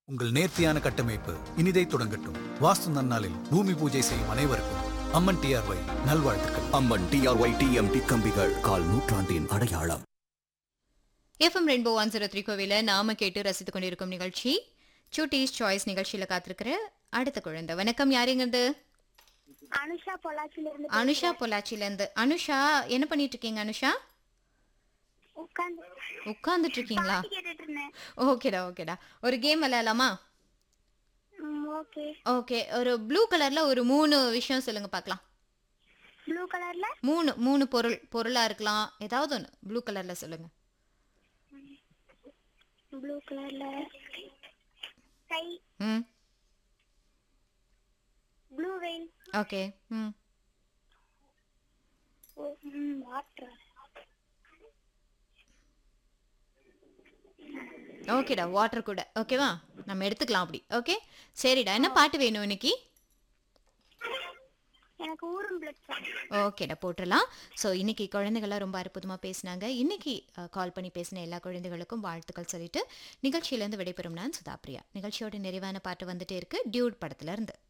உங்கள் நேர்த்தியான கட்டமைப்பு இனிதை தொடங்கட்டும் வாஸ்து நன்னாளில் பூமி பூஜை செய்யும் அனைவருக்கும் அம்மன் டிஆர்ஒய் நல்வாழ்த்துக்கள் அம்மன் டிஆர்ஒய் டிஎம்டி கம்பிகள் கால் நூற்றாண்டின் அடையாளம் FM rainbow one zero three கோவில நாம கேட்டு ரசித்துக் கொண்டிருக்கும் நிகழ்ச்சி சூட்டீஸ் சாய்ஸ் நிகழ்ச்சியில காத்திருக்கிற அடுத்த குழந்தை வணக்கம் யாருங்கிறது அனுஷா பொள்ளாச்சில இருந்து அனுஷா பொள்ளாச்சில இருந்து அனுஷா என்ன பண்ணிட்டு இருக்கீங்க அனுஷா உட்கார்ந்து உட்கார்ந்துட்டு இருக்கீங்களா பாட்டு கேட்டுட்டு இருந்தேன் ஓகேடா ஓகேடா ஒரு கேம் விளையாடலாமா ஓகே ஓகே ஒரு ப்ளூ கலர்ல ஒரு மூணு விஷயம் சொல்லுங்க பார்க்கலாம் ப்ளூ கலர்ல மூணு மூணு பொருள் பொருளா இருக்கலாம் ஏதாவது ஒன்று ப்ளூ கலர்ல சொல்லுங்க ப்ளூ கலர்ல ஸ்கை ம் ப்ளூ வெயில் ஓகே ம் வாட்டர் ஓகேடா வாட்டர் கூட ஓகேவா நம்ம எடுத்துக்கலாம் அப்படி ஓகே சரிடா என்ன பாட்டு வேணும் இன்னைக்கு எனக்கு ஊரும் பிளட் சாங் ஓகேடா போட்டுடலாம் ஸோ இன்னைக்கு குழந்தைகள்லாம் ரொம்ப அற்புதமாக பேசினாங்க இன்னைக்கு கால் பண்ணி பேசின எல்லா குழந்தைகளுக்கும் வாழ்த்துக்கள் சொல்லிட்டு நிகழ்ச்சியிலேருந்து விடைபெறும் நான் சுதாப்ரியா நிகழ்ச்சியோட நிறைவான பாட்டு வந்துட்டே இருக்கு டியூட் படத்துல இருந்து